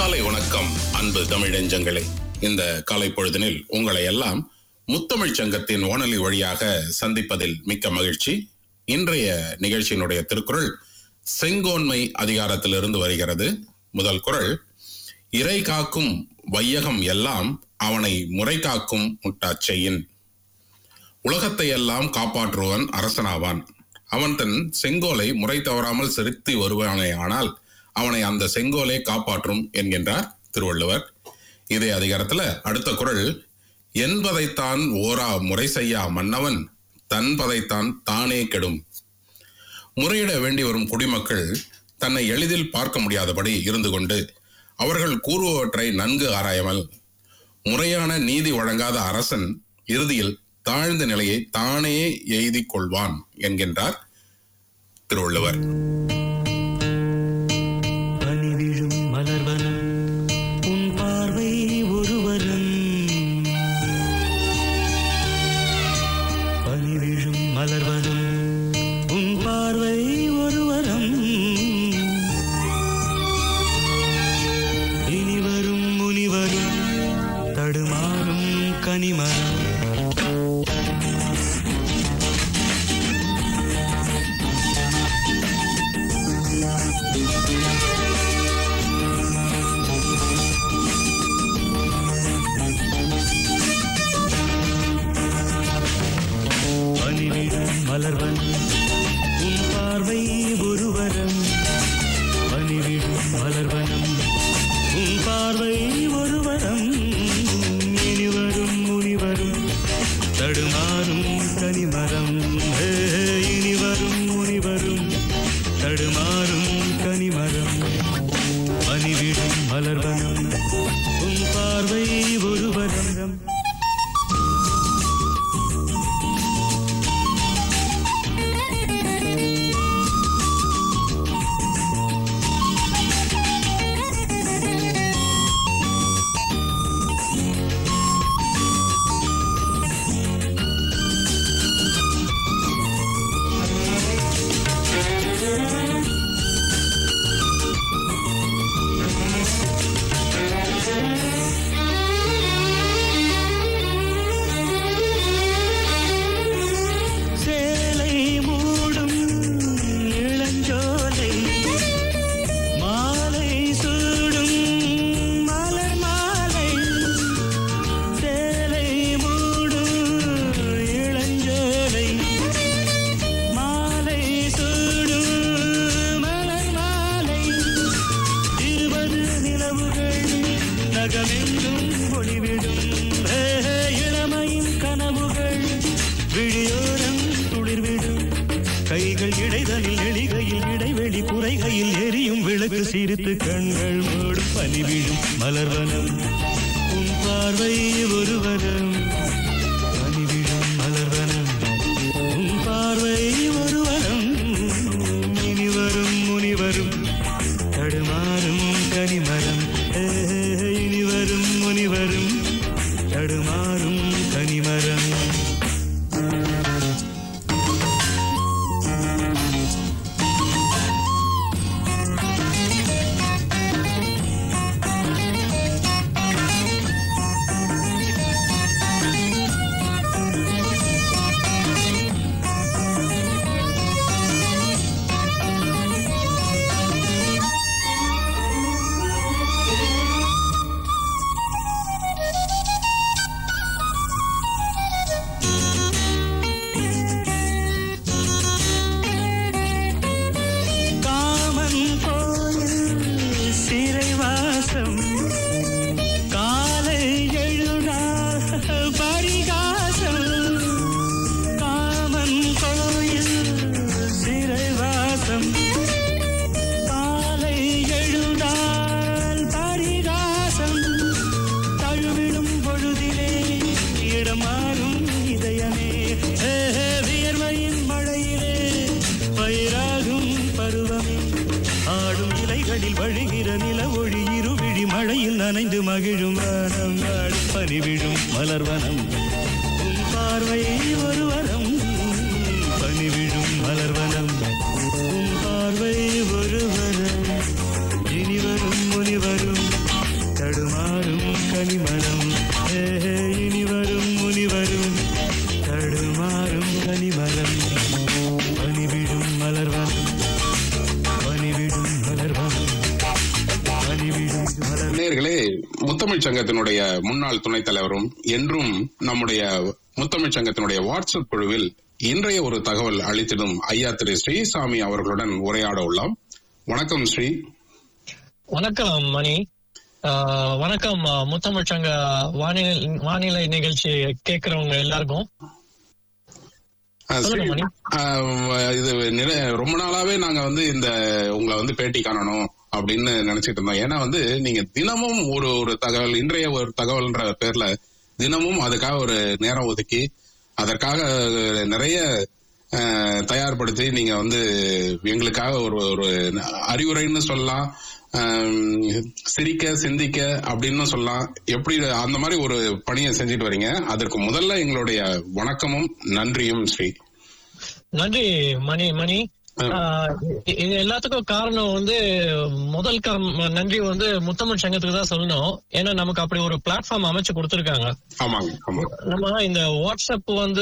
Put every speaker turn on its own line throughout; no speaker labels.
காலை வணக்கம் அன்பு தமிழெஞ்சங்களே இந்த காலை பொழுதினில் உங்களை எல்லாம் முத்தமிழ் சங்கத்தின் வானொலி வழியாக சந்திப்பதில் மிக்க மகிழ்ச்சி இன்றைய நிகழ்ச்சியினுடைய திருக்குறள் செங்கோன்மை அதிகாரத்திலிருந்து வருகிறது முதல் குறள் இறை காக்கும் வையகம் எல்லாம் அவனை முறை காக்கும் முட்டாச்செய்யின் உலகத்தை எல்லாம் காப்பாற்றுவன் அரசனாவான் அவன் தன் செங்கோலை முறை தவறாமல் செலுத்தி வருவானே ஆனால் அவனை அந்த செங்கோலை காப்பாற்றும் என்கின்றார் திருவள்ளுவர் இதே அதிகாரத்துல அடுத்த குறள் என்பதைத்தான் ஓரா முறை செய்யா மன்னவன் தன்பதைத்தான் தானே கெடும் முறையிட வேண்டி வரும் குடிமக்கள் தன்னை எளிதில் பார்க்க முடியாதபடி இருந்து கொண்டு அவர்கள் கூறுபவற்றை நன்கு ஆராயாமல் முறையான நீதி வழங்காத அரசன் இறுதியில் தாழ்ந்த நிலையை தானே எய்திக் கொள்வான் என்கின்றார் திருவள்ளுவர்
பனிவிழும் மலர்வனம் உன் பார்வை ஒருவரம் பனிவிழும் மலர்வனம் உன் பார்வை ஒருவரம் இனிவரும் முனிவரும் தடுமாறும் கனிமரம் பனிவிழும் மலர்வன் உன் பார்வை ஒருவரம் பனிவிழும் மலர்வனம் உன் பார்வை ஒருவரம் இனிவரும் முனிவரும் தடுமாறும் கனிமரம் ஏ, இனிவரும் முனிவரும் தடுமாறும் கனிமரம் பனிவிழும் மலர்வனம் உன் பார்வை ஒருவரம் சேலை மூடும் இளஞ்சோலை மாலை சூடும் மலர் மாலை சேலை மூடும் இளஞ்சோலை மாலை சூடும் மலர் மாலை இருபது நிலவுகள் நகமெங்கும் ஒளிவிடும் ஏ, இளமையின் கனவுகள் விழியோரம் துளிர்விடும் கைகள் இடைதலில் எளிகையில் இடைவெளி குறைகையில் எரியும் விளக்கு சிரித்து கண்கள் மூடும் பனிவிழும் மலர்வனம் உன் பார்வை ஒருவரம் பனிவிழும் மலர்வனம் உன் பார்வை ஒருவரம் இனிவரும் முனிவரும் தடுமாறும் கனிமரம் ஏ, இனிவரும் முனிவரும் தடுமாறும் கனிமரம் காமன் கோயில் சிறைவாசம் காலை எழுதா பரிகாசம் காமன் கோயில் சிறைவாசம் காலை எழுதால் பரிகாசம் தழுவிடும் பொழுதிலே இடமாறும் இதயமே ஏ, வியர்வையின் மழையிலே பயிராகும் பருவமே ஆடும் இலைகளில் வழிகிற நில ஒளி இருவிழி மழையில் நனைந்து மகிழும் வானம் ஆடும் பனிவிழும் மலர்வனம் உன் பார்வை ஒரு வரம் பனிவிழும் மலர்வனம் உன் பார்வை ஒரு வரம் இனிவரும் முனிவரும்
முத்தமிழ் சங்கத்தினுடைய முன்னாள் துணைத் தலைவரும் என்றும் நம்முடைய முத்தமிழ் சங்கத்தினுடைய வாட்ஸ்அப் குழுவில் இன்றைய ஒரு தகவல் அளித்திடும் ஐயா திரு ஸ்ரீசாமி அவர்களுடன் உரையாட உள்ளோம் வணக்கம் ஸ்ரீ
வணக்கம் மணி ஆஹ் வணக்கம் ஆஹ் முத்தமிழ் சங்க வானிலை வானிலை நிகழ்ச்சி கேட்கறவங்க எல்லாருக்கும்
அஹ்,
சொல்லுங்க
ஸ்ரீ,
மணி.
அஹ், இது நிறை- ரொம்ப நாளாவே நாங்க வந்து இந்த உங்களை வந்து பேட்டி காணணும் அப்படின்னு நினைச்சிட்டு இருந்தோம் ஏன்னா வந்து நீங்க தினமும் ஒரு ஒரு தகவல் இன்றைய ஒரு தகவல்ன்ற பேர்ல தினமும் அதுக்காக ஒரு நேரம் ஒதுக்கி அதற்காக நிறைய அஹ், தயார்படுத்தி நீங்க வந்து எங்களுக்காக ஒரு ஒரு அறிவுரைன்னு சொல்லலாம் அஹ், சிரிக்க சிந்திக்க அப்படின்னு சொல்லலாம் எப்படி அந்த மாதிரி ஒரு பணியை செஞ்சுட்டு வரீங்க அதற்கு முதல்ல எங்களுடைய வணக்கமும் நன்றியும் ஸ்ரீ
நன்றி மணி மணி ஆஹ் இ- இது எல்லாத்துக்கும் காரணம் வந்து முதல் காரணம் நன்றி வந்து முத்தமிழ் சங்கத்துக்கு தான் சொல்லணும் ஏன்னா நமக்கு அப்படி ஒரு பிளாட்ஃபார்ம் அமைச்சு கொடுத்திருக்காங்க
ஆமாங்க ஆமா
நம்ம இந்த வாட்ஸ்அப் வந்து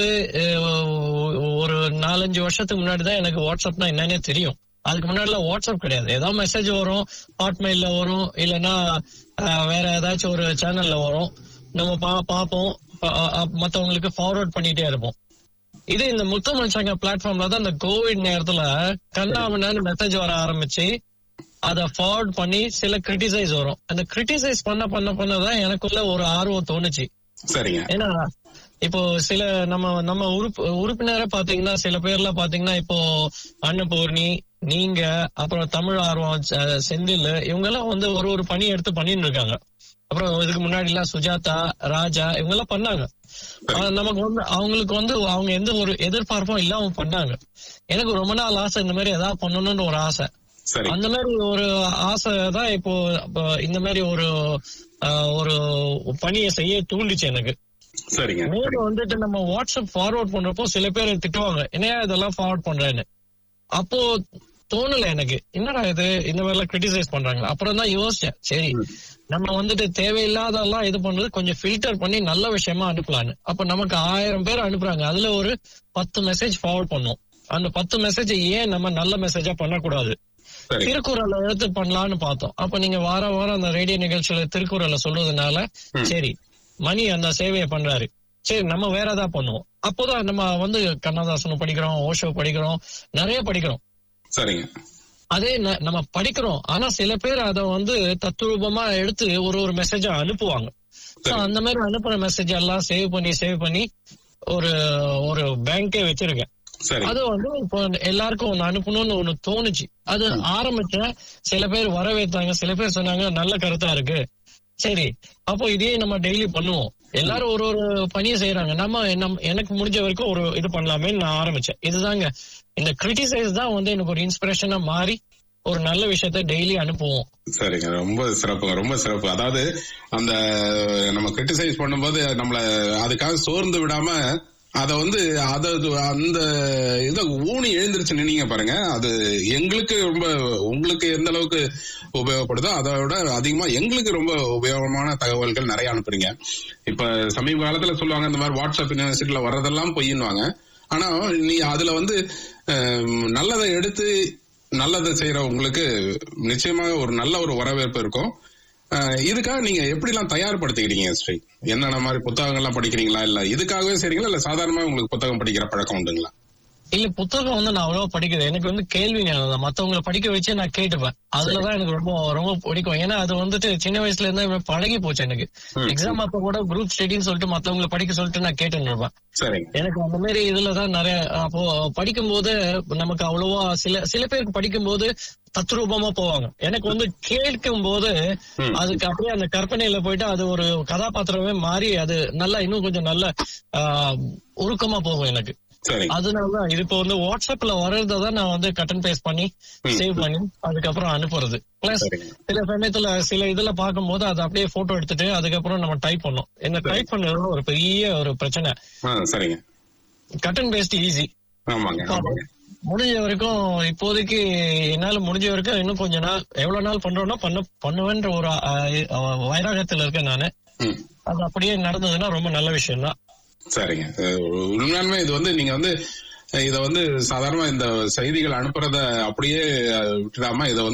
அஹ், ஒரு நாலஞ்சு வருஷத்துக்கு முன்னாடி தான் எனக்கு வாட்ஸ்அப்னா என்னன்னே தெரியும் அதுக்கு முன்னாடிலாம் வாட்ஸ்அப் கிடையாது ஏதாவது மெசேஜ் வரும் ஹாட்மெயில்ல வரும் இல்லைன்னா அஹ், வேற ஏதாச்சும் ஒரு சேனல்ல வரும் நம்ம பா பார்ப்போம் ப- அ- மத்தவங்களுக்கு ஃபார்வர்ட் பண்ணிட்டே இருப்போம் இது இந்த முத்தமிழ் சங்க பிளாட்ஃபார்ம்ல தான் இந்த கோவிட் நேரத்துல கண்ணாமண்ணு மெசேஜ் வர ஆரம்பிச்சு அதை ஃபார்வர்ட் பண்ணி சில கிரிட்டிசைஸ் வரும் அந்த கிரிட்டிசைஸ் பண்ண பண்ண பண்ணதான் எனக்குள்ள ஒரு ஆர்வம் தோணுச்சு
சரிங்க
ஏன்னா இப்போ சில நம்ம நம்ம உறுப்பு உறுப்பினரை பாத்தீங்கன்னா சில பேர்ல பாத்தீங்கன்னா இப்போ அன்னபூர்ணி நீங்க அப்புறம் தமிழ் ஆர்வம் செ- செந்தில் இவங்க எல்லாம் வந்து ஒரு ஒரு பணி எடுத்து பண்ணிட்டு இருக்காங்க அப்புறம் இதுக்கு முன்னாடி எல்லாம் சுஜாதா ராஜா இவங்க எல்லாம் பண்ணாங்க ஆனா நமக்கு வந்து அவங்களுக்கு வந்து அவங்க எந்த ஒரு எதிர்பார்ப்பும் இல்லாம பண்ணாங்க எனக்கு ரொம்ப நாள் ஆசை இந்த மாதிரி ஏதாவது பண்ணணும்னு ஒரு ஆசை
சரி
அந்த மாதிரி ஒரு ஆசை தான் இப்போ இப்போ இந்த மாதிரி ஒரு ஆஹ், ஒரு பணியை செய்ய தூண்டிச்சு எனக்கு
சரிங்க
மேலும் வந்துட்டு நம்ம வாட்ஸ்அப் ஃபார்வர்ட் பண்றப்போ சில பேர் திட்டுவாங்க என்னையா இதெல்லாம் ஃபார்வர்ட் பண்றேன்னு அப்போ தோணல எனக்கு என்னடா இது இந்த மாதிரி எல்லாம் கிரிட்டிசைஸ் பண்றாங்க அப்புறம் தான் யோசிச்சேன் சரி நம்ம வந்துட்டு தேவையில்லாதெல்லாம் இது பண்றது கொஞ்சம் ஃபில்டர் பண்ணி நல்ல விஷயமா அனுப்பலான்னு அப்ப நமக்கு ஆயிரம் பேர் அனுப்புறாங்க அதுல ஒரு பத்து மெசேஜ் ஃபார்வர்ட் பண்ணோம் அந்த பத்து மெசேஜ் ஏன் நம்ம நல்ல மெசேஜா பண்ணக்கூடாது
சரி
திருக்குறளை எடுத்து பண்ணலாம்னு பார்த்தோம் அப்ப நீங்க வாரம் வாரம் அந்த ரேடியோ நிகழ்ச்சியில திருக்குறளை சொல்றதுனால சரி மணி அந்த சேவையை பண்றாரு சரி நம்ம வேற ஏதாவது பண்ணுவோம் அப்போதான் நம்ம வந்து கண்ணதாசனம் படிக்கிறோம் ஓஷோ படிக்கிறோம் நிறைய படிக்கிறோம்
சரிங்க
அதே ந- நம்ம படிக்கிறோம் ஆனா சில பேர் அதை வந்து தத்துரூபமா எடுத்து ஒரு ஒரு மெசேஜா அனுப்புவாங்க So, அந்த மாதிரி அனுப்புற மெசேஜ் எல்லாம் சேவ் பண்ணி சேவ் பண்ணி ஒரு ஒரு பேங்கே வச்சிருக்கேன்
சரி
அது வந்து இப்போ எல்லாருக்கும் ஒண்ணு அனுப்பணும்னு ஒண்ணு தோணுச்சு அது ஆரம்பிச்ச சில பேர் வரவேற்றாங்க சில பேர் சொன்னாங்க நல்ல கருத்தா இருக்கு சரி அப்போ இதே நம்ம டெய்லி பண்ணுவோம் எல்லாரும் ஒரு ஒரு பணியை செய்யறாங்க நம்ம நம்ம எனக்கு முடிஞ்ச வரைக்கும் ஒரு இது பண்ணலாமேன்னு நான் ஆரம்பிச்சேன் இதுதாங்க இந்த கிரிட்டிசைஸ் தான் வந்து எனக்கு ஒரு இன்ஸ்பிரேஷனா மாறி ஒரு நல்ல விஷயத்த டெய்லி அனுப்புவோம்
சரிங்க ரொம்ப சிறப்புங்க ரொம்ப சிறப்பு அதாவது அந்த நம்ம கிரிட்டிசைஸ் பண்ணும்போது நம்மள அதுக்காக சோர்ந்து விடாம அத வந்து அத அந்த இத ஊனி எழுந்திருச்சு நின்னீங்க பாருங்க அது எங்களுக்கு ரொம்ப உங்களுக்கு எந்த அளவுக்கு உபயோகப்படுதோ அதை விட அதிகமா எங்களுக்கு ரொம்ப உபயோகமான தகவல்கள் நிறைய அனுப்புறீங்க இப்ப சமீப காலத்துல சொல்லுவாங்க இந்த மாதிரி வாட்ஸ்அப் யூனிவர்சிட்டியில வர்றதெல்லாம் பொய்யுன்னுவாங்க ஆனா நீ அதுல வந்து அஹ், நல்லதை எடுத்து நல்லதை செய்யற உங்களுக்கு நிச்சயமாக ஒரு நல்ல ஒரு வரவேற்பு இருக்கும் அஹ், இதுக்காக நீங்க எப்படிலாம் தயார்படுத்திக்கிறீங்க ஸ்ரீ என்னென்ன மாதிரி புத்தகங்கள்லாம் படிக்கிறீங்களா இல்ல இதுக்காகவே செய்றீங்களா இல்ல சாதாரணமா உங்களுக்கு புத்தகம் படிக்கிற பழக்கம் உண்டுங்களா
இல்ல புத்தகம் வந்து நான் அவ்வளவா படிக்கிறது எனக்கு வந்து கேள்வி ஞானம் தான் மத்தவங்களை படிக்க வச்சு நான் கேட்டுப்பேன் அதுலதான் எனக்கு ரொம்ப ரொம்ப பிடிக்கும் ஏன்னா அது வந்துட்டு சின்ன வயசுல இருந்து பழகி போச்சு எனக்கு
ம்.
எக்ஸாம் அப்ப கூட குரூப் ஸ்டடின்னு சொல்லிட்டு மத்தவங்களை படிக்க சொல்லிட்டு நான் கேட்டுன்னு இருப்பேன்
சரிங்க
எனக்கு அந்த மாதிரி இதுலதான் நிறைய அப்போ படிக்கும்போது நமக்கு அவ்வளவா சில சில பேருக்கு படிக்கும்போது தத்ரூபமா போவாங்க எனக்கு வந்து கேட்கும் போது
ம்.
அதுக்கு அப்படியே அந்த கற்பனையில போயிட்டு அது ஒரு கதாபாத்திரமே மாறி அது நல்லா இன்னும் கொஞ்சம் நல்ல ஆஹ், உருக்கமா போகும் எனக்கு
சரிங்க
அதனாலதான் இது இப்போ வந்து வாட்ஸ்அப்ல வர்றதை தான் நான் வந்து கட் அண்ட் பேஸ்ட் பண்ணி
ம்.
சேவ் பண்ணி அதுக்கப்புறம் அனுப்புறது பிளஸ்
சரிங்க
சில சமயத்துல சில இதுல பார்க்கும்போது அதை அப்படியே போட்டோ எடுத்துட்டு அதுக்கப்புறம் நம்ம டைப் பண்ணோம் இந்த டைப் பண்றது ஒரு பெரிய ஒரு பிரச்சனை
ஆ சரிங்க
கட் அண்ட் பேஸ்ட் ஈஸி
ஆமாங்க ஆமாங்க
முடிஞ்ச வரைக்கும் இப்போதைக்கு என்னால முடிஞ்ச வரைக்கும் இன்னும் கொஞ்ச நாள் எவ்வளவு நாள் பண்றோம்னா பண்ண பண்ணுவேன்ற ஒரு அஹ், அஹ், வைராகத்துல இருக்கேன் நானு
ம்
அது அப்படியே நடந்ததுன்னா ரொம்ப நல்ல விஷயம் தான்
சரிங்க அஹ் உண்மையாலுமே இது வந்து நீங்க வந்து அஹ் இத வந்து சாதாரணமா இந்த செய்திகள் அனுப்புறத அப்படியே அஹ், விட்டுடாம இத வந்து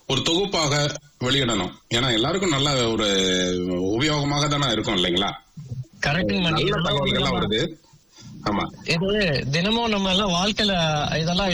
ஒரு தொகுப்பாக வெளியிடணும் ஏன்னா எல்லாருக்கும் நல்ல ஒரு உபயோகமாக தானே இருக்கும் இல்லைங்களா
கரெக்டுங்க மணி
நல்ல தகவல்கள்லாம் வருது ஆமா
இது தினமும் நம்ம எல்லாம் வாழ்க்கையில இதெல்லாம்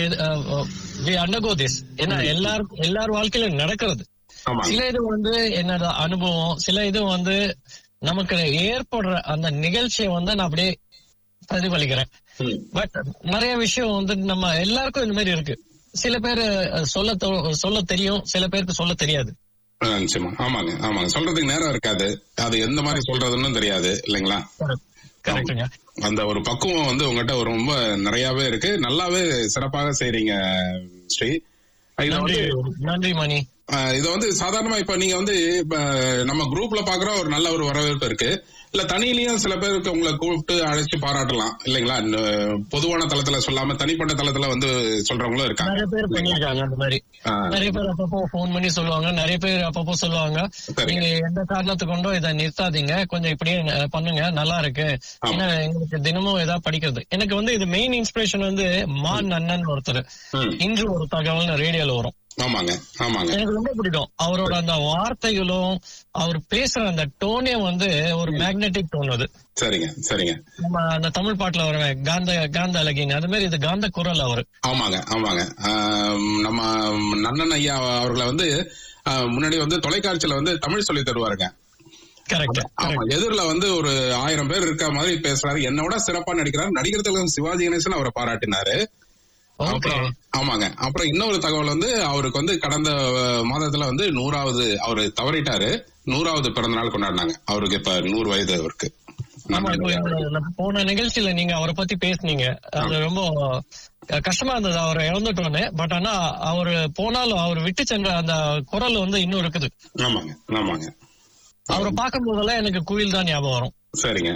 அண்டர்கோ திஸ் ஏன்னா எல்லாருக்கும் எல்லார் வாழ்க்கையிலும் நடக்கிறது
ஆமா
சில இது வந்து என்னோட அனுபவம் சில இது வந்து நமக்கு ஏற்படுற அந்த நிகழ்ச்சியை வந்து நான் அப்படியே பிரதிபலிக்கிறேன்
ம்.
பட் நிறைய விஷயம் வந்து நம்ம எல்லாருக்கும் இந்த மாதிரி இருக்கு சில பேர் சொல்ல தொ- சொல்ல தெரியும் சில பேருக்கு சொல்ல தெரியாது
ஆ, நிச்சயமா ஆமாங்க ஆமாங்க சொல்றதுக்கு நேரம் இருக்காது அது எந்த மாதிரி சொல்றதுன்னு தெரியாது இல்லைங்களா
கரெக்டுங்க
அந்த ஒரு பக்குவம் வந்து உங்ககிட்ட ஒரு ரொம்ப நிறையவே இருக்கு நல்லாவே சிறப்பாக செய்றீங்க ஸ்ரீ இத
நன்றி
வந்து
நன்றி மணி
ஆஹ் இத வந்து சாதாரணமா இப்ப நீங்க வந்து இப்ப நம்ம குரூப்ல பாக்குற ஒரு நல்ல ஒரு வரவேற்பு இருக்கு இல்ல தனியிலயும் சில பேருக்கு உங்களை கூப்பிட்டு அழைச்சு பாராட்டலாம் இல்லைங்களா இந்த பொதுவான தளத்துல சொல்லாம தனிப்பட்ட தளத்துல வந்து சொல்றவங்களும் இருக்காங்க
நிறைய பேர் பண்ணிருக்காங்க அந்த மாதிரி
ஆஹ்
நிறைய பேர் அப்பப்போ ஃபோன் பண்ணி சொல்லுவாங்க நிறைய பேர் அப்பப்போ சொல்லுவாங்க
சரிங்க.
நீங்க எந்த காரணத்து கொண்டோ இதை நிறுத்தாதீங்க கொஞ்சம் இப்படியே அஹ், பண்ணுங்க நல்லா இருக்கு
ஆமா.
ஏன்னா எங்களுக்கு தினமும் ஏதாவது படிக்கிறது எனக்கு வந்து இது மெயின் இன்ஸ்பிரேஷன் வந்து மா நன்னன் ஒருத்தர்
ம்.
இன்று ஒரு தகவல் ரேடியோல வரும்
ஆமாங்க ஆமாங்க
எனக்கு ரொம்ப பிடிக்கும் அவரோட அந்த வார்த்தைகளும் அவர் பேசுற அந்த டோனே வந்து ஒரு மேக்னெட்டிக் டோன் அது
சரிங்க சரிங்க
நம்ம அந்த தமிழ் பாட்டுல வருவேன் காந்த காந்த அழகின் அது மாதிரி இது காந்த குரல் அவரு
ஆமாங்க ஆமாங்க ஆம், நம்ம நன்னன் ஐயா அவர்களை வந்து ஆஹ், முன்னாடி வந்து தொலைக்காட்சியில வந்து தமிழ் சொல்லி தருவாருங்க
கரெக்ட்
ஆமா எதிரில வந்து ஒரு ஆயிரம் பேர் இருக்க மாதிரி பேசுறாரு என்னோட சிறப்பா நடிக்கிறாரு நடிகர் திலகம் சிவாஜி கணேசன் அவரை பாராட்டினாரு
ஓகே
அப்புறம் ஆமாங்க அப்புறம் இன்னொரு தகவல் வந்து அவருக்கு வந்து கடந்த அஹ், மாதத்துல வந்து நூறாவது அவரு தவறிட்டாரு நூறாவது பிறந்த நாள் கொண்டாடினாங்க அவருக்கு இப்ப நூறு வயது அவருக்கு
ஆமா இப்போ இந்த- இந்த போன நிகழ்ச்சியில நீங்க அவரை பத்தி பேசுனீங்க அது ரொம்ப அஹ், கஷ்டமா இருந்தது அவரை இழந்துட்டோன்னு பட் ஆனா அவரு போனாலும் அவர் விட்டு சென்ற அந்த குரல் வந்து இன்னும் இருக்குது
ஆமாங்க ஆமாங்க
அவரை பார்க்கும் போதெல்லாம் எனக்கு குயில் தான் ஞாபகம் வரும்
சரிங்க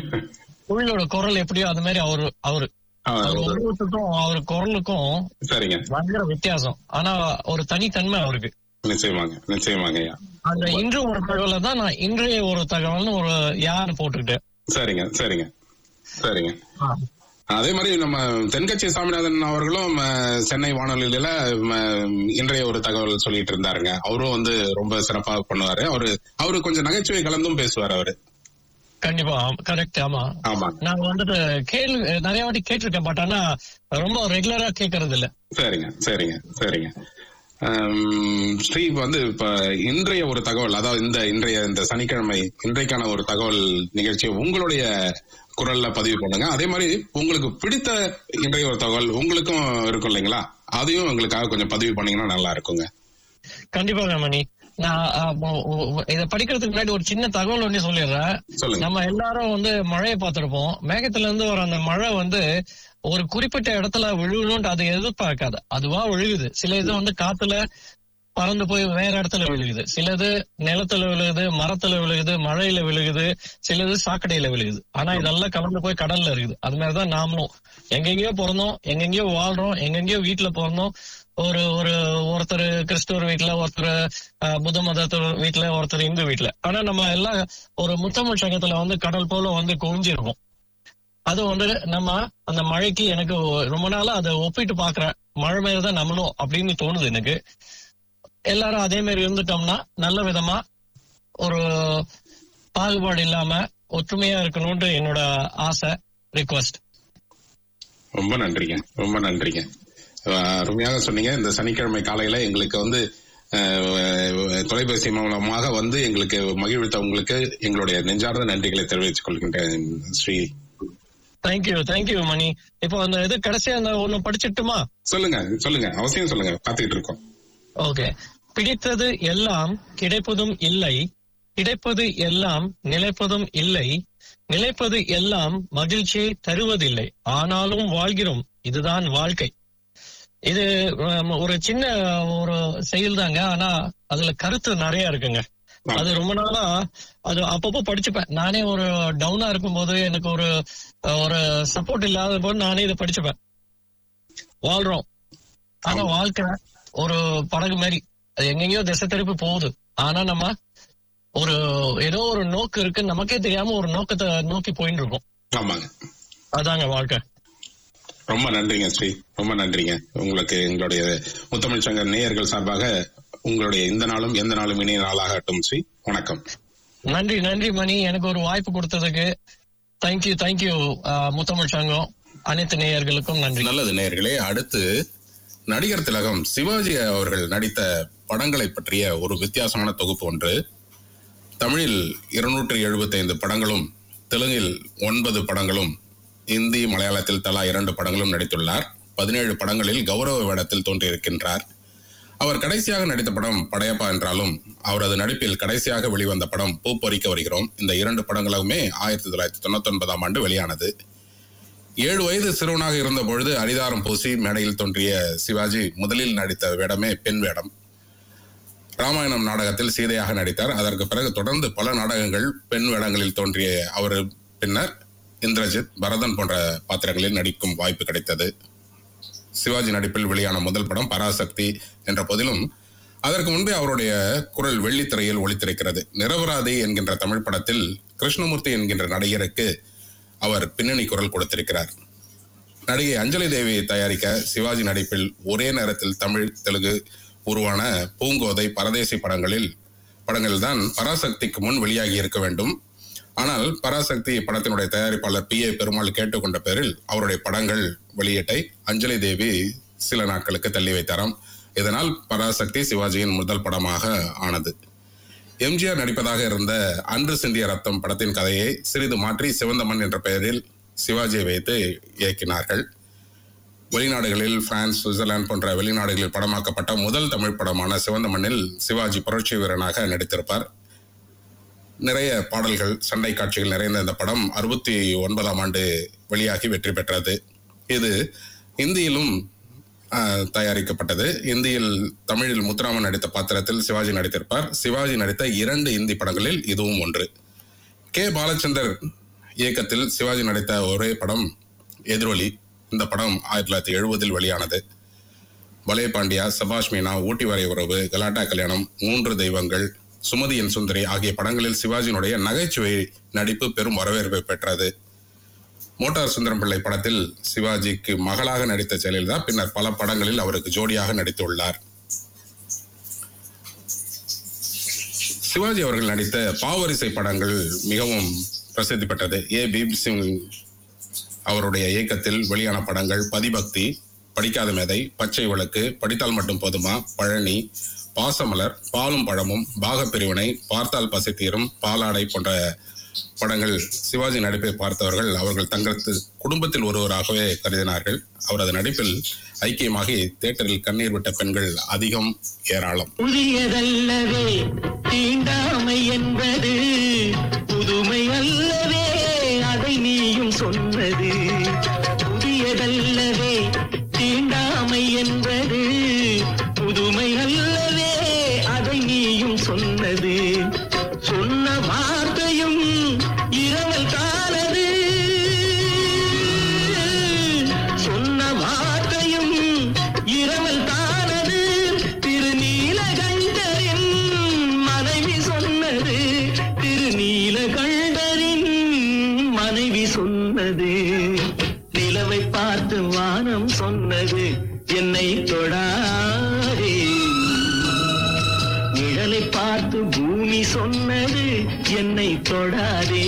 குயிலோட குரல் எப்படியோ அது மாதிரி அவரு அவரு
ஆ,
அவர் உருவத்துக்கும் அவர் குரலுக்கும்
சரிங்க
பயங்கர வித்தியாசம் ஆனா ஒரு தனித்தன்மை அவருக்கு
நிச்சயமாங்க நிச்சயமாங்க ஐயா
அந்த இன்று ஒரு தகவலை தான் நான் இன்றைய ஒரு தகவல்னு ஒரு யார் போட்டுக்கிட்டேன்
சரிங்க சரிங்க சரிங்க அதே மாதிரி நம்ம தென்கட்சி சாமிநாதன் அவர்களும் அஹ், சென்னை வானொலியில ம, இன்றைய ஒரு தகவல் சொல்லிட்டு இருந்தாருங்க அவரும் வந்து ரொம்ப சிறப்பா பண்ணுவாரு அவரு அவரு கொஞ்சம் நகைச்சுவை கலந்தும் பேசுவார் அவரு
கண்டிப்பா கரெக்ட் ஆமா
ஆமாங்க
நாங்க வந்துட்டு கேள்வி நிறைய வாட்டி கேட்டிருக்கேன் பட் ஆனா ரொம்ப ரெகுலரா கேட்கறது இல்ல
சரிங்க சரிங்க சரிங்க ஆம், ஸ்ரீ வந்து இப்ப இன்றைய ஒரு தகவல் அதாவது இந்த இன்றைய இந்த சனிக்கிழமை இன்றைக்கான ஒரு தகவல் நிகழ்ச்சியை உங்களுடைய குரல்ல பதிவு பண்ணுங்க அதே மாதிரி உங்களுக்கு பிடித்த இன்றைய ஒரு தகவல் உங்களுக்கும் இருக்கும் இல்லைங்களா அதையும் எங்களுக்காக கொஞ்சம் பதிவு பண்ணீங்கன்னா நல்லா இருக்குங்க
கண்டிப்பாக மணி நான் அஹ், ஒ- ஒ- இத படிக்கிறதுக்கு முன்னாடி ஒரு சின்ன தகவல் ஒண்ணு சொல்லிடுறேன்
சொல்லுங்க
நம்ம எல்லாரும் வந்து மழையை பார்த்திருப்போம் மேகத்துல இருந்து வர அந்த மழை வந்து ஒரு குறிப்பிட்ட இடத்துல விழுகணும்னு அது எதிர்பார்க்காது அதுவா விழுகுது சில இது வந்து காத்துல பறந்து போய் வேற இடத்துல விழுகுது சிலது நிலத்துல விழுகுது மரத்துல விழுகுது மழையில விழுகுது சிலது சாக்கடையில விழுகுது ஆனா இதெல்லாம் கலந்து போய் கடல்ல இருக்குது அது மாதிரிதான் நாமளும் எங்கெங்கயோ பிறந்தோம் எங்கெங்கயோ வாழ்றோம் எங்கெங்கயோ வீட்டுல பிறந்தோம் ஒரு ஒரு ஒருத்தர் கிறிஸ்துவர் வீட்டுல ஒருத்தர் அஹ், புத்த மதத்தர் வீட்டுல ஒருத்தர் இந்து வீட்டுல ஆனா நம்ம எல்லாம் ஒரு முத்தமிழ் சங்கத்துல வந்து கடல் போல வந்து குவிஞ்சிருக்கோம் அது வந்து நம்ம அந்த மழைக்கு எனக்கு ரொம்ப நாளா அதை ஒப்பிட்டு பாக்குறேன் மழை மேல தான் நம்மளும் அப்படின்னு தோணுது எனக்கு எல்லாரும் அதே மாதிரி இருந்துட்டோம்னா நல்ல விதமா ஒரு பாகுபாடு இல்லாம ஒற்றுமையா இருக்கணும்னு என்னோட ஆசை ரிக்வஸ்ட்
ரொம்ப நன்றிங்க ரொம்ப நன்றிங்க அஹ் அருமையாக சொன்னீங்க இந்த சனிக்கிழமை காலையில எங்களுக்கு வந்து அஹ், தொலைபேசி மூலமாக வந்து எங்களுக்கு மகிழ்வித்த உங்களுக்கு எங்களுடைய நெஞ்சார்ந்த நன்றிகளை தெரிவித்துக் கொள்கின்றேன் ஸ்ரீ
தேங்க்யூ தேங்க்யூ மணி இப்போ அந்த இது கடைசியா அந்த ஒண்ணு படிச்சிட்டுமா
சொல்லுங்க சொல்லுங்க அவசியம் சொல்லுங்க காத்துக்கிட்டு இருக்கோம்
ஓகே பிடித்தது எல்லாம் கிடைப்பதும் இல்லை கிடைப்பது எல்லாம் நிலைப்பதும் இல்லை நிலைப்பது எல்லாம் மகிழ்ச்சியை தருவதில்லை ஆனாலும் வாழ்கிறோம் இதுதான் வாழ்க்கை இது ஹம், ஒரு சின்ன ஒரு செயல் தாங்க ஆனா அதுல கருத்து நிறைய இருக்குங்க அது ரொம்ப நாளா அது அப்பப்போ படிச்சுப்பேன் நானே ஒரு டவுனா இருக்கும்போது எனக்கு ஒரு ஒரு சப்போர்ட் இல்லாத போது நானே இதை படிச்சுப்பேன் வாழ்றோம் ஆனா வாழ்க்கை ஒரு படகு மாதிரி அது எங்கெங்கயோ திசை திருப்பி போகுது ஆனா நம்ம ஒரு ஏதோ ஒரு நோக்கு இருக்கு நமக்கே தெரியாம ஒரு நோக்கத்தை நோக்கி போயிட்டு இருக்கோம்
ஆமாங்க
அதாங்க வாழ்க்கை
ரொம்ப நன்றிங்க ஸ்ரீ ரொம்ப நன்றிங்க உங்களுக்கு எங்களுடைய முத்தமிழ் சங்க நேயர்கள் சார்பாக உங்களுடைய இந்த நாளும் எந்த நாளும் இனிய நாளாகட்டும் ஸ்ரீ வணக்கம்
நன்றி நன்றி மணி எனக்கு ஒரு வாய்ப்பு கொடுத்ததுக்கு தேங்க்யூ தேங்க்யூ முத்தமிழ் சங்கம் அனைத்து நேயர்களுக்கும் நன்றி
நல்லது நேயர்களே அடுத்து நடிகர் திலகம் சிவாஜி அவர்கள் நடித்த படங்களை பற்றிய ஒரு வித்தியாசமான தொகுப்பு ஒன்று தமிழில் இருநூற்றி எழுபத்தைந்து படங்களும் தெலுங்கில் ஒன்பது படங்களும் இந்தி மலையாளத்தில் தலா இரண்டு படங்களும் நடித்துள்ளார் பதினேழு படங்களில் கௌரவ வேடத்தில் தோன்றியிருக்கின்றார் அவர் கடைசியாக நடித்த படம் படையப்பா என்றாலும் அவரது நடிப்பில் கடைசியாக வெளிவந்த படம் பூ பொறிக்க வருகிறோம் இந்த இரண்டு படங்களுமே ஆயிரத்தி தொள்ளாயிரத்தி தொண்ணூத்தி ஒன்பதாம் ஆண்டு வெளியானது ஏழு வயது சிறுவனாக இருந்த பொழுது அரிதாரம் பூசி மேடையில் தோன்றிய சிவாஜி முதலில் நடித்த வேடமே பெண் வேடம் ராமாயணம் நாடகத்தில் சீதையாக நடித்தார் அதற்கு பிறகு தொடர்ந்து பல நாடகங்கள் பெண் வேடங்களில் தோன்றிய அவர் பின்னர் இந்திரஜித் பரதன் போன்ற பாத்திரங்களில் நடிக்கும் வாய்ப்பு கிடைத்தது சிவாஜி நடிப்பில் வெளியான முதல் படம் பராசக்தி என்ற போதிலும் அதற்கு முன்பே அவருடைய குரல் வெள்ளித்திரையில் ஒளித்திருக்கிறது நிரபராதி என்கின்ற தமிழ் படத்தில் கிருஷ்ணமூர்த்தி என்கின்ற நடிகருக்கு அவர் பின்னணி குரல் கொடுத்திருக்கிறார் நடிகை அஞ்சலி தேவி தயாரிக்க சிவாஜி நடிப்பில் ஒரே நேரத்தில் தமிழ் தெலுங்கு உருவான பூங்கோதை பரதேசி படங்களில் படங்கள் தான் பராசக்திக்கு முன் வெளியாகி இருக்க வேண்டும் ஆனால் பராசக்தி படத்தினுடைய தயாரிப்பாளர் பி ஏ பெருமாள் கேட்டுக்கொண்ட பேரில் அவருடைய படங்கள் வெளியீட்டை அஞ்சலி தேவி சில நாட்களுக்கு தள்ளி வைத்தாராம் இதனால் பராசக்தி சிவாஜியின் முதல் படமாக ஆனது எம்ஜிஆர் நடிப்பதாக இருந்த அன்று சிந்திய ரத்தம் படத்தின் கதையை சிறிது மாற்றி சிவந்த மண் என்ற பெயரில் சிவாஜியை வைத்து இயக்கினார்கள் வெளிநாடுகளில் பிரான்ஸ் சுவிட்சர்லாந்து போன்ற வெளிநாடுகளில் படமாக்கப்பட்ட முதல் தமிழ் படமான சிவந்த மண்ணில் சிவாஜி புரட்சி வீரனாக நடித்திருப்பார் நிறைய பாடல்கள் சண்டை காட்சிகள் நிறைந்த இந்த படம் அறுபத்தி ஒன்பதாம் ஆண்டு வெளியாகி வெற்றி பெற்றது இது இந்தியிலும் ஆஹ், தயாரிக்கப்பட்டது இந்தியில் தமிழில் முத்துராமன் நடித்த பாத்திரத்தில் சிவாஜி நடித்திருப்பார் சிவாஜி நடித்த இரண்டு இந்தி படங்களில் இதுவும் ஒன்று கே பாலச்சந்தர் இயக்கத்தில் சிவாஜி நடித்த ஒரே படம் எதிரொலி இந்த படம் ஆயிரத்தி தொள்ளாயிரத்தி எழுபதில் வெளியானது வலய பாண்டியா சபாஷ் மீனா ஊட்டி வரை உறவு கலாட்டா கல்யாணம் மூன்று தெய்வங்கள் சுமதியின் சுந்தரி ஆகிய படங்களில் சிவாஜியினுடைய நகைச்சுவை நடிப்பு பெரும் வரவேற்பை பெற்றது மோட்டார் சுந்தரம் பிள்ளை படத்தில் சிவாஜிக்கு மகளாக நடித்த ஜெயலலிதா பின்னர் பல படங்களில் அவருக்கு ஜோடியாக நடித்துள்ளார் சிவாஜி அவர்கள் நடித்த பாவரிசை படங்கள் மிகவும் பிரசித்தி பெற்றது ஏ பீப் சிங் அவருடைய இயக்கத்தில் வெளியான படங்கள் பதிபக்தி படிக்காத மேதை பச்சை விளக்கு படித்தால் மட்டும் போதுமா பழனி பாசமலர் பாலும் பழமும் பாகப்பிரிவினை பார்த்தால் பசி தீரும் பாலாடை போன்ற படங்கள் சிவாஜி நடிப்பை பார்த்தவர்கள் அவர்கள் தங்களது குடும்பத்தில் ஒருவராகவே கருதினார்கள் அவரது நடிப்பில் ஐக்கியமாகி தியேட்டரில் கண்ணீர் விட்ட பெண்கள் அதிகம் ஏராளம்
புதியதல்லவே தீண்டாமை என்பது புதுமை அல்லவே அதை நீயும் சொன்னது புதியதல்லவே தீண்டாமை என்பது புதுமை அல்லவே அதை நீயும் சொன்னது சொன்ன வார்த்தையும் இரவல் தானது சொன்ன வார்த்தையும் இரவல் தானது திருநீலகண்டரின் மனைவி சொன்னது திருநீலகண்டரின் மனைவி சொன்னது நிலவை பார்த்து வானம் சொன்னது என்னை தொடாதே நிழலை பார்த்து பூமி சொன்னது என்னை தொடாதே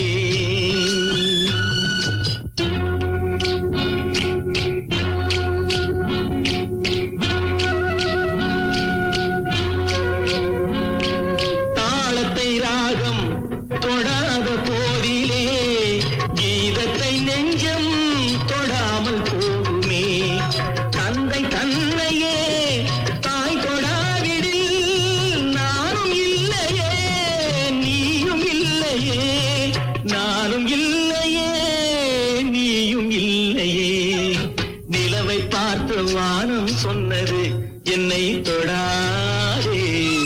தாளத்தை ராகம் தொடாத போதிலே கீதத்தை நெஞ்சம் தொடாமல் போகுமே தந்தை தன்னையே தாய் தொடாவிடில் நானும் இல்லையே நீயும் இல்லையே நானும் இல்லையே நீயும் இல்லையே நிலவை பார்த்து வானம் சொன்னது என்னை தொடாதே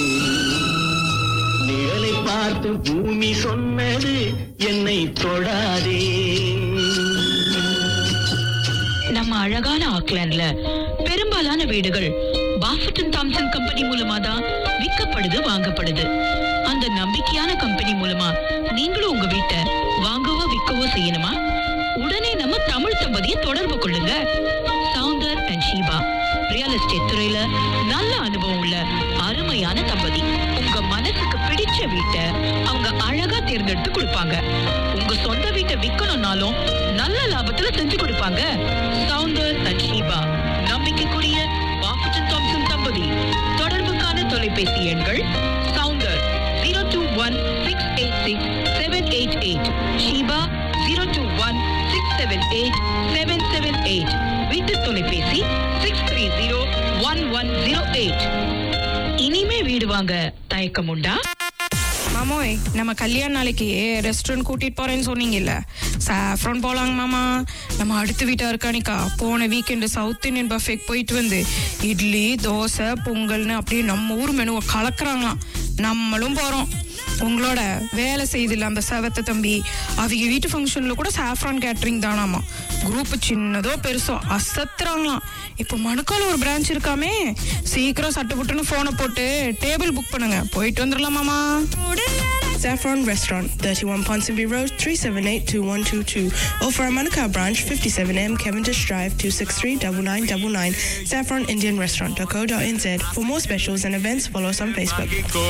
நிழலை பார்த்து பூமி சொன்னது என்னை தொடாதே
நம்ம அழகான ஆக்லாண்ட்ல பெரும்பாலான வீடுகள் பாஃபட்டன் தாம்சன் கம்பெனி மூலமா தான் விற்கப்படுது வாங்கப்படுது அந்த நம்பிக்கையான கம்பெனி மூலமா நீங்களும் உங்க வீட்டை வாங்கவோ விற்கவோ செய்யணுமா உடனே நம்ம தமிழ் தம்பதியை தொடர்பு கொள்ளுங்க Soundar Soundar and Sheeba real estate துறையில நல்ல அனுபவம் உள்ள அருமையான தம்பதி உங்க மனசுக்கு பிடிச்ச வீட்டை அவங்க அழகா தேர்ந்தெடுத்து கொடுப்பாங்க உங்க சொந்த வீட்டை விக்கணும்னாலும் நல்ல லாபத்துல செஞ்சு கொடுப்பாங்க சவுந்தர் அண்ட் ஷீபா நம்பிக்கைக்குரிய பாஃபட்டன் தாம்சன் தம்பதி தொடர்புக்கான தொலைபேசி எண்கள் Soundar zero two one six eight six seven eight eight Sheeba zero two one six seven eight seven seven eight வீட்டு தொலைபேசி six three zero one one zero eight இனிமே வீடு வாங்க தயக்கம் உண்டா
மாமோய் நம்ம கல்யாண நாளைக்கு ரெஸ்டாரண்ட் கூட்டிட்டு போறேன்னு சொன்னீங்கல்ல சாஃப்ரான் போலாங்க மாமா நம்ம அடுத்த வீட்டா இருக்கானிக்கா போன வீக்கெண்டு சவுத் இந்தியன் பஃபேக்கு போயிட்டு வந்து இட்லி தோசை பொங்கல்னு அப்படியே நம்ம ஊர் மெனுவை கலக்குறாங்களாம் நம்மளும் போறோம் உங்களோட வேலை செய்தில்ல அந்த செவத்த தம்பி அவங்க வீட்டு ஃபங்க்ஷன்ல கூட சாஃப்ரான் கேட்டரிங் தானாமா குரூப் சின்னதோ பெருசோ அசத்துறாங்களாம் இப்போ மணுக்கால ஒரு பிரான்ச் இருக்காமே சீக்கிரம் சட்டு புட்டுன்னு போனை போட்டு டேபிள் புக் பண்ணுங்க போயிட்டு வந்துடலாமாமா
Saffron Restaurant, 31 Ponsonby Road, 378-2122. Or for our Manukau branch, 57M Cavendish Drive, 263-9999. Saffron Indian Restaurant.co.nz. For more specials and events, follow us on Facebook.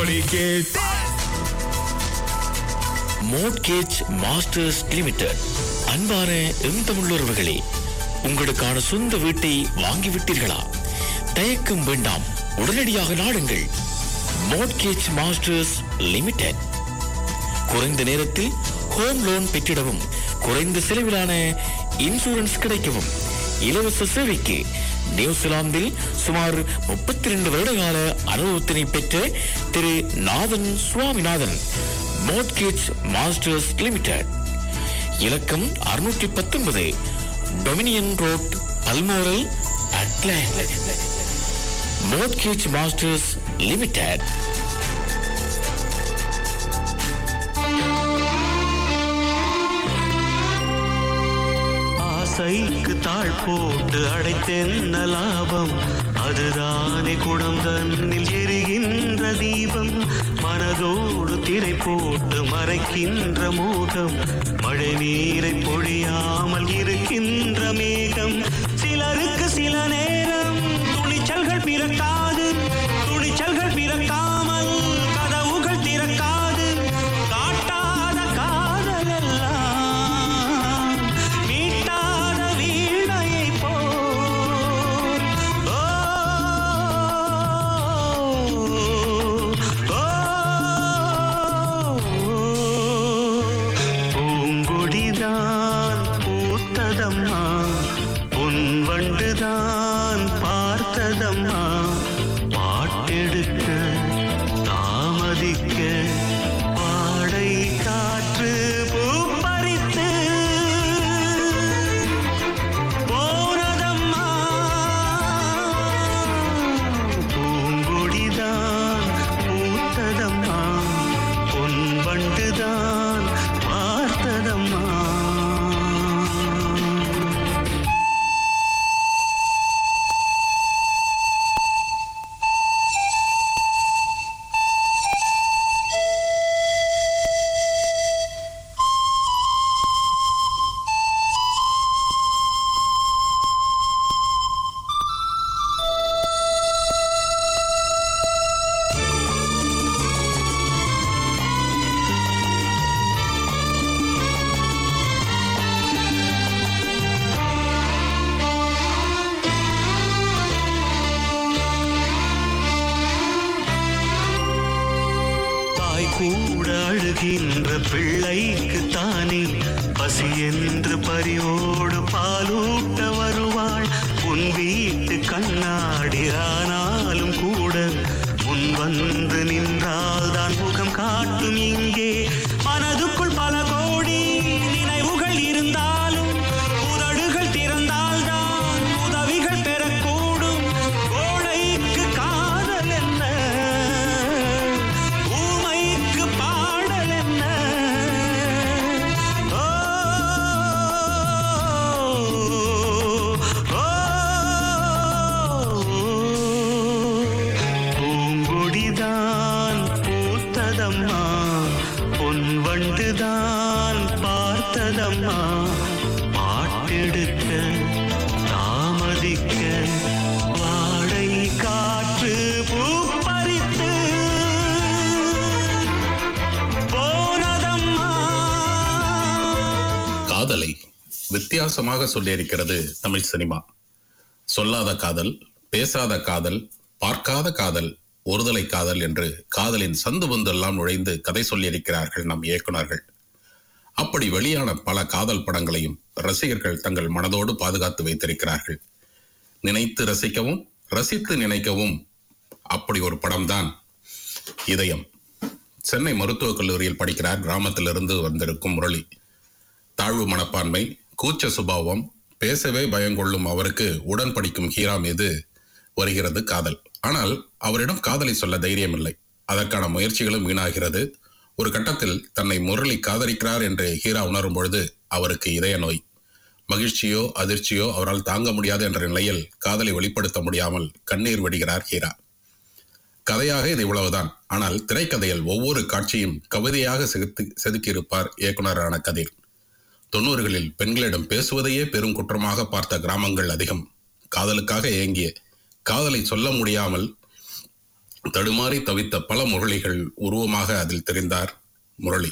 Mortgage masters limited அன்பான எந்தமுள்ளவர்களே உங்களுக்கான சொந்த வீட்டை வாங்கிவிட்டீர்களா தயக்கம் வேண்டாம் உடனடியாக நாடுங்கள் மோட்கேஜ் மாஸ்டர்ஸ் லிமிடெட் குறைந்த நேரத்தில் ஹோம் லோன் பெற்றிடவும் குறைந்த செலவிலான இன்சூரன்ஸ் கிடைக்கவும் இலவச சேவைக்கு நியூசிலாந்தில் சுமார் முப்பத்தி ரெண்டு வருடகால அனுபவத்தினை பெற்ற Thiru Nathan Swaminathan mortgage masters limited இலக்கம் அறுநூற்றி பத்தொன்பது Dominion road Balmoral Auckland mortgage masters limited
ஆசைக்கு தாழ் போட்டு அடைத்தென்ன லாபம் அதுதானே குடம் தன்னில் எரிகின்ற தீபம் மனதோடு திரை போட்டு மறைக்கின்ற மோகம் மழை நீரை பொழியாமல் இருக்கின்ற மேகம் சிலருக்கு சில நேரம் துணிச்சல்கள் பிறக்காது துணிச்சல்கள் பிறக்காமல் கதவுகள் திறக்காது காட்டாத காதல் எல்லாம் மீட்டாத வீணையை போல் ஓ, ஓ, பூங்கொடிதான் பூத்ததம்மா பொன் வண்டுதான் பார்த்ததம்மா பாட்டெடுக்க தாமதிக்க பாடை காற்று பூ பறித்து போனதம்மா பூங்கொடிதான் பூத்ததம்மா பொன் வண்டுதான் பார்த்ததம்மா தாய் கூட அழுகின்ற பிள்ளைக்கு தானே பசி என்று பரியோடு பாலூட்ட வருவாள் உன் வீட்டு கண்ணாடி ஆனாலும் கூட முன் வந்து நின்றால் தான் முகம் காட்டும் இங்கே மனதுக்குள் பல கோடி நினைவுகள் இருந்தாலும் உதடுகள் திறந்தால் தான் உதவிகள் பெறக்கூடும் கோடைக்கு காதல் என்ன ஊமைக்கு பாடல் என்ன ஓ, ஓ, பூங்கொடிதான் பூத்ததம்மா பொன் வண்டுதான் பார்த்ததம்மா பாட்டெடுக்க தாமதிக்க
காதலை வித்தியாசமாக சொல்லியிருக்கிறது தமிழ் சினிமா சொல்லாத காதல் பேசாத காதல் பார்க்காத காதல் ஒருதலை காதல் என்று காதலின் சந்து பந்தெல்லாம் நுழைந்து கதை சொல்லியிருக்கிறார்கள் நம் இயக்குனர்கள் அப்படி வெளியான பல காதல் படங்களையும் ரசிகர்கள் தங்கள் மனதோடு பாதுகாத்து வைத்திருக்கிறார்கள் நினைத்து ரசிக்கவும் ரசித்து நினைக்கவும் அப்படி ஒரு படம்தான் இதயம் சென்னை மருத்துவக் கல்லூரியில் படிக்கிறார் கிராமத்திலிருந்து வந்திருக்கும் முரளி தாழ்வு மனப்பான்மை கூச்ச சுபாவம் பேசவே பயங்கொள்ளும் அவருக்கு உடன் படிக்கும் ஹீரா மீது வருகிறது காதல் ஆனால் அவரிடம் காதலை சொல்ல தைரியம் இல்லை அதற்கான முயற்சிகளும் வீணாகிறது ஒரு கட்டத்தில் தன்னை முரளி காதலிக்கிறார் என்று ஹீரா உணரும் பொழுது அவருக்கு இதய நோய் மகிழ்ச்சியோ அதிர்ச்சியோ அவரால் தாங்க முடியாது என்ற நிலையில் காதலை வெளிப்படுத்த முடியாமல் கண்ணீர் வடிகிறார் ஹீரா கதையாக இது இவ்வளவுதான் ஆனால் திரைக்கதையில் ஒவ்வொரு காட்சியும் கவிதையாக செதுக்கி செதுக்கியிருப்பார் இயக்குனரான கதிர் தொண்ணூறுகளில் பெண்களிடம் பேசுவதையே பெரும் குற்றமாக பார்த்த கிராமங்கள் அதிகம் காதலுக்காக ஏங்கிய காதலை சொல்ல முடியாமல் தடுமாறி தவித்த பல முரளிகள் உருவமாக அதில் தெரிந்தார் முரளி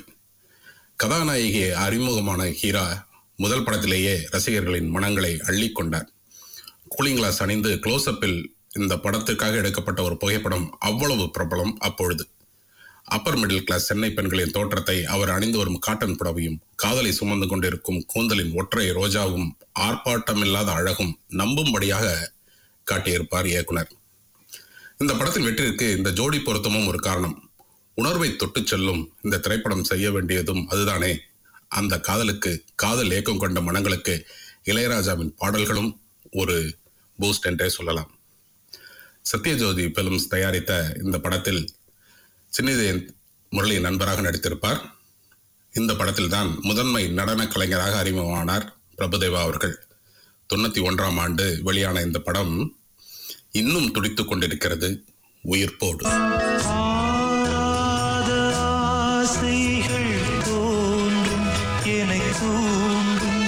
கதாநாயகி அறிமுகமான ஹீரா முதல் படத்திலேயே ரசிகர்களின் மனங்களை அள்ளிக் கொண்டார் கூலிங் கிளாஸ் அணிந்து க்ளோஸ்அப்பில் இந்த படத்திற்காக எடுக்கப்பட்ட ஒரு புகைப்படம் அவ்வளவு பிரபலம் அப்பொழுது அப்பர் மிடில் கிளாஸ் சென்னை பெண்களின் தோற்றத்தை அவர் அணிந்து வரும் காட்டன் புடவையும் காதலை சுமந்து கொண்டிருக்கும் கூந்தலின் ஒற்றை ரோஜாவும் ஆர்ப்பாட்டமில்லாத அழகும் நம்பும்படியாக காட்டியிருப்பார் இயக்குனர் இந்த படத்தின் வெற்றிற்கு இந்த ஜோடி பொருத்தமும் ஒரு காரணம் உணர்வை தொட்டுச் செல்லும் இந்த திரைப்படம் செய்ய வேண்டியதும் அதுதானே அந்த காதலுக்கு காதல் ஏக்கம் கொண்ட மனங்களுக்கு இளையராஜாவின் பாடல்களும் ஒரு பூஸ்ட் என்றே சொல்லலாம் சத்யஜோதி பிலிம்ஸ் தயாரித்த இந்த படத்தில் சின்னிதயன் முரளி நண்பராக நடித்திருப்பார் இந்த படத்தில் தான் முதன்மை நடன கலைஞராக அறிமுகமானார் பிரபுதேவா அவர்கள் தொண்ணூத்தி ஒன்றாம் ஆண்டு வெளியான இந்த படம் இன்னும் துடித்துக் கொண்டிருக்கிறது உயிர்ப்போடு
ஆராத ஆசைகள் தோன்றும் எனக் தூண்டும்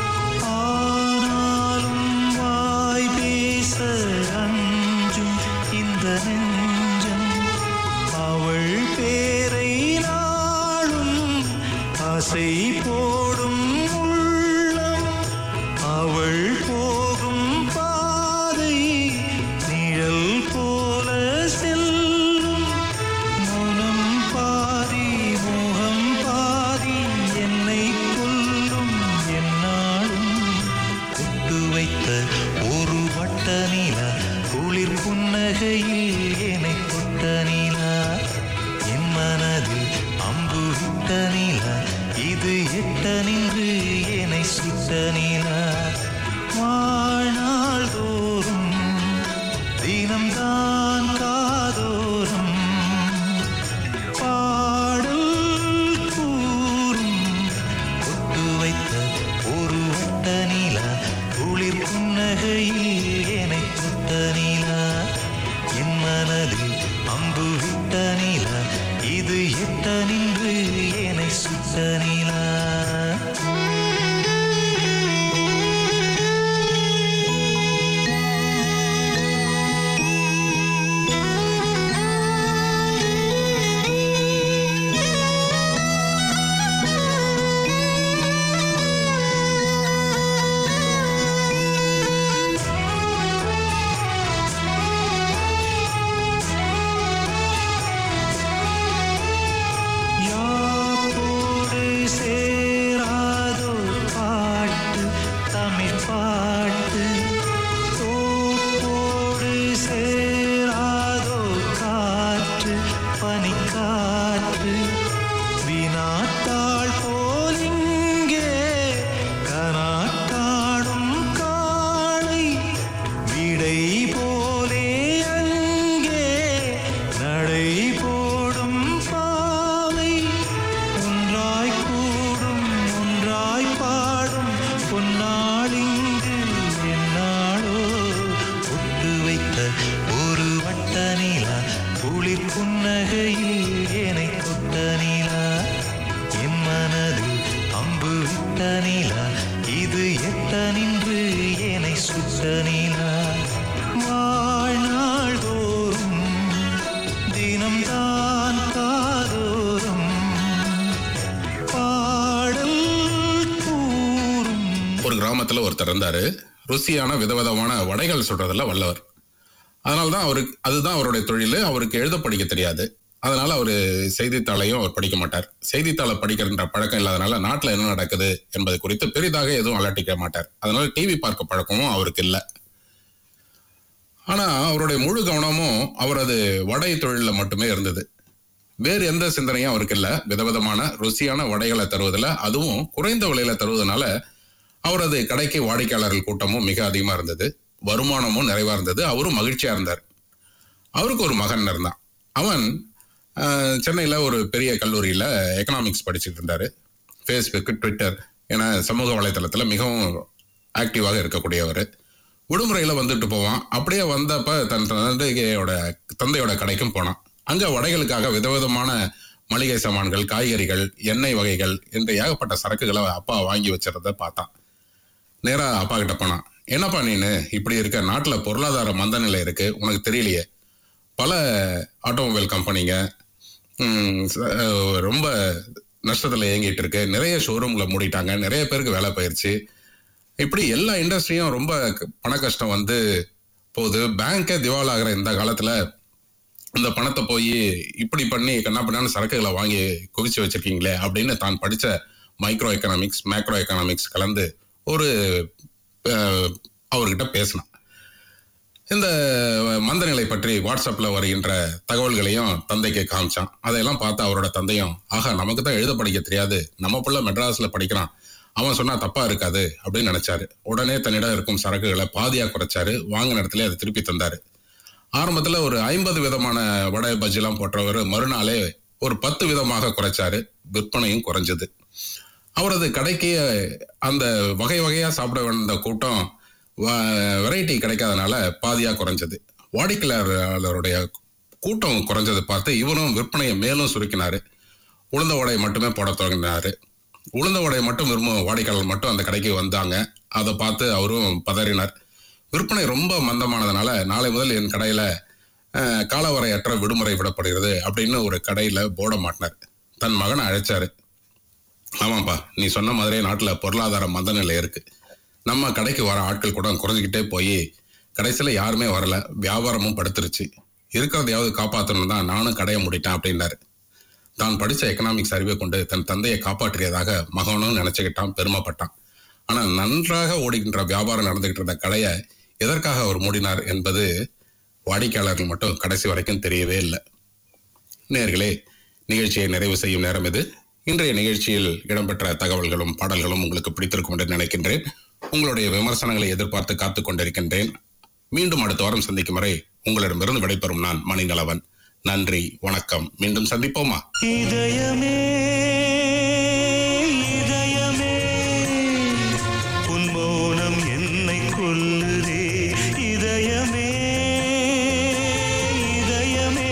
ஆனாலும் வாய் பேச அஞ்சும் இந்த நெஞ்சம் அவள் பேரை நாளும் ஆசை போடும் உள்ளம் அவள் போகும் பாதை நிழல் போல செல்லும் மௌனம் பாதி மோகம் பாதி என்னை கொல்லும் என்னாலும் கொட்டு வைத்த ஒரு வட்ட நிலா குளிர் புன்னகையில் என்னை கொட்ட நிலா என் மனதில் அம்பு விட்ட நிலா இது எட்ட நின்று என்னை சுட்ட நிலா வாழ்நாள் தோறும் தினம்தான் காதோறும் பாடல் கூறும் கொட்டு வைத்த ஒரு வட்ட நிலா குளிர் புன்னகையில் என்னை தொட்ட நிலா என் மனதில் அம்பு விட்ட நிலா இது எட்ட நின்று என்னை சுட்ட நிலா யாரோடு சேர்ந்திருந்தேன்
கிராமத்துல ஒருத்தர் இருந்தாரு ருசியான விதவிதமான வடைகள் சுடுறதுல வல்லவர் அதனால தான் அவருக்கு அதுதான் அவருடைய தொழில் அவருக்கு எழுத படிக்க தெரியாது அதனால அவர் செய்தித்தாளையும் அவர் படிக்க மாட்டார் செய்தித்தாளை படிக்கின்ற பழக்கம் இல்லாதனால நாட்டில் என்ன நடக்குது என்பது குறித்து பெரிதாக எதுவும் அலட்டிக்க மாட்டார் அதனால டிவி பார்க்க பழக்கமும் அவருக்கு இல்லை ஆனா அவருடைய முழு கவனமும் அவரது வடை தொழிலில் மட்டுமே இருந்தது வேறு எந்த சிந்தனையும் அவருக்கு இல்லை விதவிதமான ருசியான வடைகளை தருவதில் அதுவும் குறைந்த விலையில தருவதனால அவரது கடைக்கு வாடிக்கையாளர்கள் கூட்டமும் மிக அதிகமா இருந்தது வருமானமும் நிறைவா இருந்தது அவரும் மகிழ்ச்சியா இருந்தார் அவருக்கு ஒரு மகன் இருந்தான் அவன் ஆஹ், சென்னையில ஒரு பெரிய கல்லூரியில எக்கனாமிக்ஸ் படிச்சுட்டு இருந்தாரு ஃபேஸ்புக் ட்விட்டர் என சமூக வலைத்தளத்துல மிகவும் ஆக்டிவாக இருக்கக்கூடியவர் விடுமுறையில வந்துட்டு போவான் அப்படியே வந்தப்ப தன் தந்தையோட தந்தையோட கடைக்கும் போனான் அங்க வடைகளுக்காக விதவிதமான மளிகை சாமான்கள் காய்கறிகள் எண்ணெய் வகைகள் என்று ஏகப்பட்ட சரக்குகளை அப்பா வாங்கி வச்சிருந்த பார்த்தான் நேரா அப்பா கிட்ட போனான் என்னப்பா நீனு இப்படி இருக்க நாட்டுல பொருளாதார மந்த நிலை இருக்கு உனக்கு தெரியலையே பல ஆட்டோமொபைல் கம்பெனிங்க ம், ச- அஹ், ரொம்ப நஷ்டத்துல இயங்கிட்டு இருக்கு நிறைய ஷோரூம்ல மூடிட்டாங்க நிறைய பேருக்கு வேலை போயிருச்சு இப்படி எல்லா இண்டஸ்ட்ரியும் ரொம்ப க- பண கஷ்டம் வந்து போகுது பேங்கே திவால் ஆகிற இந்த காலத்துல இந்த பணத்தை போய் இப்படி பண்ணி கண்ணா பண்ணான்னு சரக்குகளை வாங்கி குவிச்சு வச்சிருக்கீங்களே அப்படின்னு தான் படிச்ச மைக்ரோ எக்கனாமிக்ஸ் மேக்ரோ எக்கனாமிக்ஸ் கலந்து ஒரு அஹ், அவர்கிட்ட பேசினான் இந்த மந்தநிலை பற்றி வாட்ஸ்அப்ல வருகின்ற தகவல்களையும் தந்தைக்கு காமிச்சான் அதையெல்லாம் பார்த்து அவரோட தந்தையும் ஆகா நமக்கு தான் எழுத படிக்க தெரியாது நம்ம புள்ள மெட்ராஸ்ல படிக்கிறான் அவன் சொன்னா தப்பா இருக்காது அப்படின்னு நினைச்சாரு உடனே தன்னிடம் இருக்கும் சரக்குகளை பாதியா குறைச்சாரு வாங்கின இடத்துல அதை திருப்பி தந்தாரு ஆரம்பத்துல ஒரு ஐம்பது விதமான வடை பஜ்ஜிலாம் போட்டவர் மறுநாளே ஒரு பத்து விதமாக குறைச்சாரு விற்பனையும் குறைஞ்சது அவரது கடைக்கு அந்த வகை வகையா சாப்பிட வந்த கூட்டம் வெரைட்டி கிடைக்காதனால பாதியா குறைஞ்சது வாடிக்கையாளருடைய கூட்டம் குறைஞ்சதை பார்த்து இவரும் விற்பனையை மேலும் சுருக்கினாரு உளுந்த வடை மட்டுமே போட தொடங்கினாரு உளுந்த வடை மட்டும் விரும்பும் வாடிக்கையாளர் மட்டும் அந்த கடைக்கு வந்தாங்க அதை பார்த்து அவரும் பதறினார் விற்பனை ரொம்ப மந்தமானதுனால நாளை முதல் என் கடையில அஹ், காலவரையற்ற விடுமுறை விடப்படுகிறது அப்படின்னு ஒரு கடையில போட மாட்டினார் தன் மகனை அழைச்சாரு ஆமாப்பா நீ சொன்ன மாதிரியே நாட்டுல பொருளாதார மந்தநிலை இருக்கு நம்ம கடைக்கு வர ஆட்கள் கூட குறைஞ்சிக்கிட்டே போய் கடைசியில யாருமே வரல வியாபாரமும் படுத்துருச்சு இருக்கிறதையாவது காப்பாற்றணும் தான் நானும் கடையை மூடிட்டேன் அப்படின்னாரு தான் படிச்ச எக்கனாமிக்ஸ் அறிவை கொண்டு தன் தந்தையை காப்பாற்றியதாக மகனும் நினைச்சுக்கிட்டான் பெருமைப்பட்டான் ஆனா நன்றாக ஓடுகின்ற வியாபாரம் நடந்துகிட்டு இருந்த கடையை எதற்காக அவர் மூடினார் என்பது வாடிக்கையாளர்கள் மட்டும் கடைசி வரைக்கும் தெரியவே இல்லை நேர்களே நிகழ்ச்சியை நிறைவு செய்யும் நேரம் இது இன்றைய நிகழ்ச்சியில் இடம்பெற்ற தகவல்களும் பாடல்களும் உங்களுக்கு பிடித்திருக்கும் என்று நினைக்கின்றேன் உங்களுடைய விமர்சனங்களை எதிர்பார்த்து காத்துக் கொண்டிருக்கின்றேன் மீண்டும் அடுத்த வாரம் சந்திக்கும் வரை உங்களிடமிருந்து விடைபெறும் நான் மணிநலவன் நன்றி வணக்கம் மீண்டும் சந்திப்போமா
இதயமே இதயமே உன் மௌனம் என்னை கொல்லுதே இதயமே இதயமே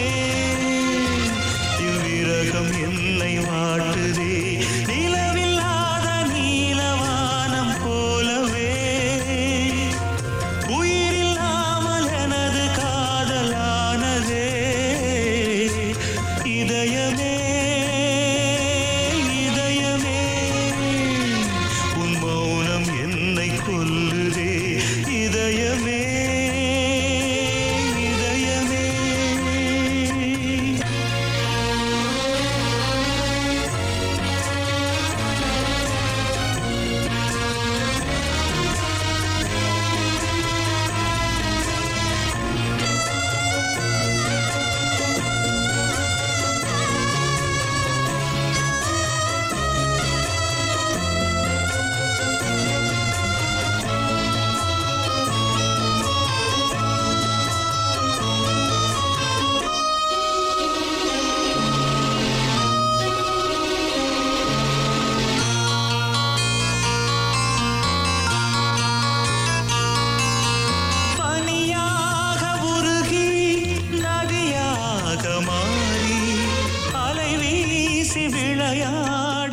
இவ்விரகம் என்னை வாட்டுதே நிலவில்லாத நீலவானம் போலவே உயிரில்லாமல் எனது காதலானதே இதயமே இதயமே உன் மௌனம் என்னை கொல்லுதே இதயமே இதயமே பனியாக உருகி நதியாக மாறி அலை வீசி விளையாடி